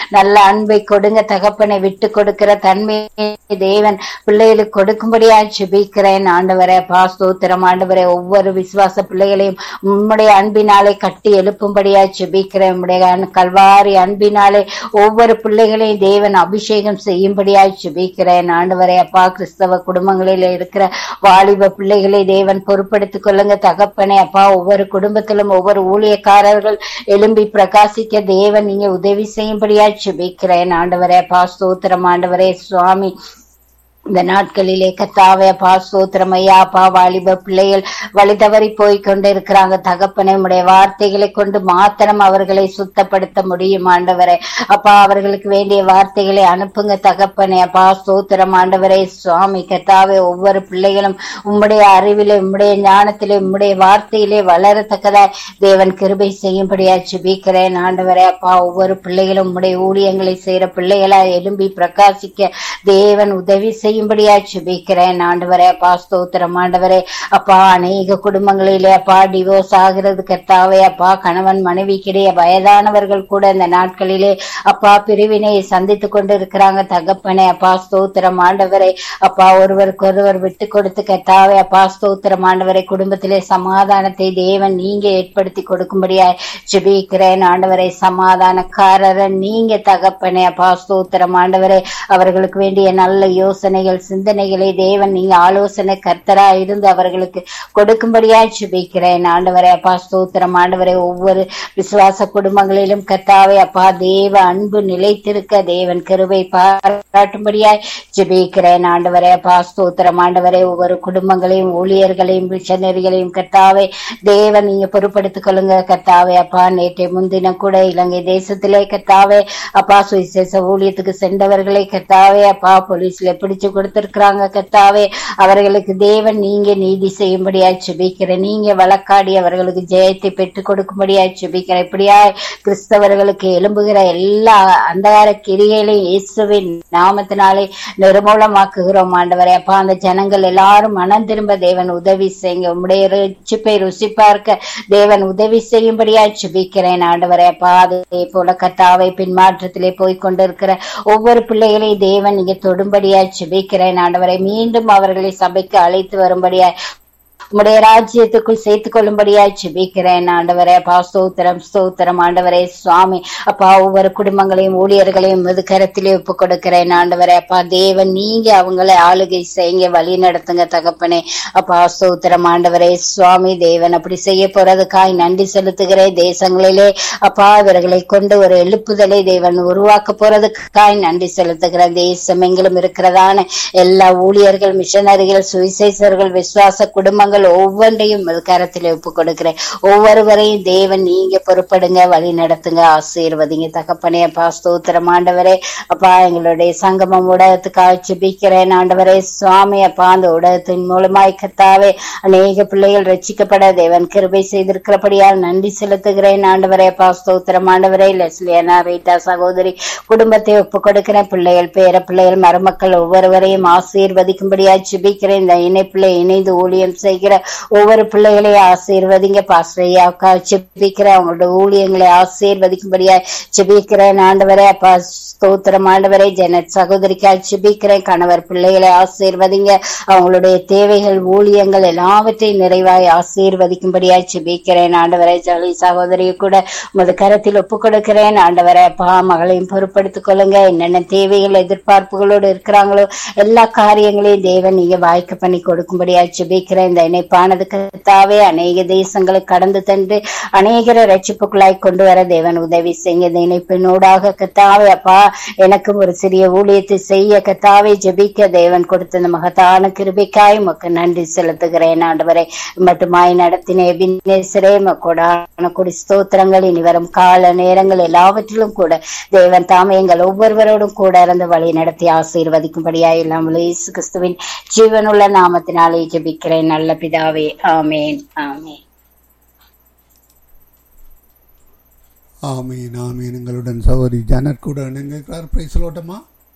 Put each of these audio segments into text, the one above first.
நல்ல அன்பை கொடுங்க தகப்பனை விட்டு கொடுக்கிற தன்மையை தேவன் பிள்ளைகளுக்கு கொடுக்கும்படியா ஜெபிக்கிறேன் ஆண்டவரே அப்பா ஸ்தோத்திரம் ஆண்டவரே ஒவ்வொரு விசுவாச பிள்ளைகளையும் உம்முடைய அன்பினாலே கட்டி எழுப்பும்படியா ஜெபிக்கிறேன் உம்முடைய அன்- கல்வாரி அன்பினாலே ஒவ்வொரு பிள்ளைகளையும் தேவன் அபிஷேகம் செய்யும்படியா ஜெபிக்கிறேன் ஆண்டவரே அப்பா கிறிஸ்தவ குடும்பங்களில் இருக்கிற வாலிப பிள்ளைகளை தேவன் பொறுப்படுத்திக் கொள்ளுங்க தகப்பனே அப்பா ஒவ்வொரு குடும்பத்திலும் ஒவ்வொரு ஊழியக்காரர்கள் எழும்பி பிரகாசிக்க தேவன் நீங்க உதவி செய்யும்படியா ஜெபிக்கிறேன் ஆண்டவரே அப்பா ஸ்தோத்திரம் ஆண்டவரே சுவாமி இந்த நாட்களிலே கத்தாவே அப்பா ஸ்தோத்திரம் ஐயா அப்பா வாலிப பிள்ளைகள் வழி தவறி போய் கொண்டிருக்கிறாங்க தகப்பனை உடைய வார்த்தைகளை கொண்டு மாத்திரம் அவர்களை சுத்தப்படுத்த முடியும் ஆண்டவரே அப்பா அவர்களுக்கு வேண்டிய வார்த்தைகளை அனுப்புங்க தகப்பனே அப்பா ஸ்தோத்திரம் ஆண்டவரே சுவாமி கத்தாவே ஒவ்வொரு பிள்ளைகளும் உம்முடைய அறிவிலே உம்முடைய ஞானத்திலே உம்முடைய வார்த்தையிலே வளரத்தக்கதா தேவன் கிருபை செய்யும்படியா ஜெபிக்கிறேன் ஆண்டவரே அப்பா ஒவ்வொரு பிள்ளைகளும் உம்முடைய ஊழியங்களை செய்யற பிள்ளைகளா எழும்பி பிரகாசிக்க தேவன் உதவி செய்யும்படியா ஜெபிக்கிறேன் ஆண்டவரே அப்பா ஸ்தோத்திரம் ஆண்டவரே அப்பா அநேக குடும்பங்களிலே அப்பா டிவோர்ஸ் ஆகிறது கர்த்தாவே அப்பா கணவன் மனைவிக்கிடையே வயதானவர்கள் கூட இந்த நாட்களிலே அப்பா பிரிவினை சந்தித்து கொண்டு இருக்கிறாங்க தகப்பனே அப்பா ஸ்தோத்திரம் ஆண்டவரே அப்பா ஒருவருக்கு ஒருவர் விட்டு கொடுத்து கர்த்தாவே அப்பா ஸ்தோத்திரம் ஆண்டவரே குடும்பத்திலே சமாதானத்தை தேவன் நீங்க ஏற்படுத்தி கொடுக்கும்படியா ஜெபிக்கிறேன் ஆண்டவரே சமாதானக்காரரன் நீங்க தகப்பனே அப்பா ஸ்தோத்திரம் ஆண்டவரே அவர்களுக்கு வேண்டிய நல்ல யோசனைகள் சிந்தனைகளை தேவன் நீங்க ஆலோசனை கர்த்தரா இருந்து அவர்களுக்கு கொடுக்கும்படியா ஜெபிக்கிறேன் ஆண்டவரே அப்பா ஸ்தோத்திரம் ஆண்டவரே ஒவ்வொரு விசுவாச குடும்பங்களிலும் கர்த்தாவே அப்பா தேவ அன்பு நிலைத்திருக்க தேவன் கிருபை பாராட்டும்படியாய் ஜெபிக்கிறேன் ஆண்டவரே அப்பா ஸ்தோத்திரம் ஆண்டவரே ஒவ்வொரு குடும்பங்களையும் ஊழியர்களையும் மிஷனரிகளையும் கர்த்தாவே தேவன் நீங்க பொறுப்படுத்திக் கொள்ளுங்க கர்த்தாவே அப்பா நேற்றை முன்தினம் கூட இலங்கை தேசத்திலே கர்த்தாவே அப்பா சுவிசேஷ ஊழியத்துக்கு சென்றவர்களை கர்த்தாவே அப்பா போலீஸ்ல பிடிச்சு கொடுத்திருக்கிறாங்க கர்த்தாவே அவர்களுக்கு தேவன் நீங்க நீதி செய்யும்படியா ஜெபிக்கிறேன் நீங்க வழக்காடி அவர்களுக்கு ஜெயத்தை பெற்றுக் கொடுக்கும்படியா ஜெபிக்கிறேன் இப்படியா கிறிஸ்தவர்களுக்கு எழும்புகிற எல்லா அந்தகார கிரியைகளையும் இயேசுவின் நாமத்தினாலே நிர்மூலமாக்குகிறோம் ஆண்டவரே அப்பா அந்த ஜனங்கள் எல்லாரும் மனம் திரும்ப தேவன் உதவி செய்யுங்க உம்முடைய ருச்சிப்பை ருசி பார்க்க தேவன் உதவி செய்யும்படியா ஜெபிக்கிறேன் ஆண்டவரே அப்பா அதே போல கத்தாவை பின்மாற்றத்திலே போய் கொண்டிருக்கிற ஒவ்வொரு பிள்ளைகளையும் தேவன் நீங்க தொடும்படியா ஜெபிக்கிறேன் ஆண்டவரை மீண்டும் அவர்களை சபைக்கு அழைத்து வரும்படியா உம்முடைய ராஜ்யத்துக்குள் சேர்த்துக் கொள்ளும்படியாய் ஜெபிக்கிறேன் ஆண்டவரே அப்பா ஸ்தோத்திரம் ஸ்தோத்திரம் ஆண்டவரே சுவாமி அப்பா ஒவ்வொரு குடும்பங்களையும் ஊழியர்களையும் முது கரத்திலே ஒப்பு கொடுக்கிறேன் ஆண்டவரே அப்பா தேவன் நீங்க அவங்களை ஆளுகை செய்யுங்க வழி நடத்துங்க தகப்பனே அப்பா ஸ்தோத்திரம் ஆண்டவரே சுவாமி தேவன் அப்படி செய்ய போறதுக்காய் நன்றி செலுத்துகிறேன் தேசங்களிலே அப்பா இவர்களை கொண்டு ஒரு எழுப்புதலை தேவன் உருவாக்க போறதுக்காய் நன்றி செலுத்துகிறேன் தேசம் எங்கிலும் இருக்கிறதான எல்லா ஊழியர்கள் மிஷனரிகள் சுவிசேஷர்கள் விசுவாச குடும்பங்கள் ஒவ்வொன்றையும் உமது கரத்திலே ஒப்பு கொடுக்கிறேன் ஒவ்வொருவரையும் தேவன் நீங்க பொறுப்படுங்க வழி நடத்துங்க ஆசீர்வதிங்க தகப்பனே அப்பா ஸ்தோத்திரம் ஆண்டவரே அப்பா எங்களுடைய சங்கமம் ஊடகத்துக்காக ஜெபிக்கிறேன் ஆண்டவரே சுவாமி அப்பா அந்த ஊடகத்தின் மூலமாய் கத்தாவே அநேக பிள்ளைகள் ரட்சிக்கப்பட தேவன் கிருபை செய்திருக்கிறபடியால் நன்றி செலுத்துகிறேன் ஆண்டவரே அப்பா ஸ்தோத்திரம் ஆண்டவரே லெஸ்லியனா ரீட்டா சகோதரி குடும்பத்தை ஒப்பு கொடுக்கிறேன் பிள்ளைகள் பேர பிள்ளைகள் மருமக்கள் ஒவ்வொருவரையும் ஆசீர்வதிக்கும்படியா ஜெபிக்கிறேன் இந்த இணைப்பிள்ளை இணைந்து ஊழியம் செய்கிற ஒவ்வொரு பிள்ளைகளையும் ஆசீர்வதிங்க பாஸ்ரையாக்கா ஜெபிக்கிற அவங்களோட ஊழியங்களை ஆசீர்வதிக்கும்படியா ஜெபிக்கிறேன் ஆண்டவரே அப்பா ஸ்தோத்திரம் ஆண்டவரே ஜெனட் சகோதரிக்கா ஜெபிக்கிறேன் கணவர் பிள்ளைகளை ஆசீர்வதிங்க அவங்களுடைய தேவைகள் ஊழியங்கள் எல்லாவற்றையும் நிறைவாய் ஆசீர்வதிக்கும்படியா ஜெபிக்கிறேன் ஆண்டவரே ஜலி சகோதரியை கூட உமது கரத்தில் ஒப்பு கொடுக்கிறேன் ஆண்டவரே அப்பா மகளையும் பொறுப்படுத்திக் கொள்ளுங்க என்னென்ன தேவைகள் எதிர்பார்ப்புகளோடு இருக்கிறாங்களோ எல்லா காரியங்களையும் தேவன் நீங்க வாய்க்க பண்ணி கொடுக்கும்படியா ஜெபிக்கிறேன் இந்த இணைப்பானது கத்தாவே அநேக தேசங்களுக்கு கடந்து தந்து அநேகரை ரட்சிப்புக்குள்ளாய் கொண்டு வர தேவன் உதவி செய்யுங்க இந்த இணைப்பினூடாக கத்தாவே அப்பா எனக்கும் ஒரு சிறிய ஊழியத்தை செய்ய கத்தாவே ஜெபிக்க தேவன் கொடுத்த இந்த மகத்தான கிருபிக்காய் உமக்கு நன்றி செலுத்துகிறேன் ஆண்டவரை மட்டுமாய் நடத்தின எபினேசரே கொடான கொடி ஸ்தோத்திரங்கள் இனி வரும் கால நேரங்கள் எல்லாவற்றிலும் கூட தேவன் தாமே எங்கள் ஒவ்வொருவரோடும் கூட இருந்து வழி நடத்தி ஆசீர்வதிக்கும்படியாய் எல்லாம் இயேசு கிறிஸ்துவின் ஜீவனுள்ள நாமத்தினாலே ஜெபிக்கிறேன் நல்ல பிதாவே ஆமேன் ஆமேன் ஆமீன் ஆமீன் எங்களுடன் சகோதரி ஜானட் கூட இணைந்திருக்கிறார் பிரைஸ் சொல்லட்டுமா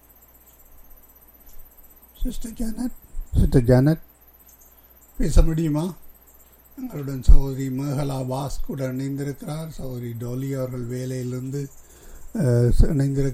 சிஸ்டர் ஜானட் சிஸ்டர் ஜானட் பேச முடியுமா எங்களுடன் சகோதரி மேகலா வாஸ் கூட இணைந்திருக்கிறார் சகோதரி டோலி அவர்கள் வேலையிலிருந்து அஹ், இணைந்திருக்கிறார்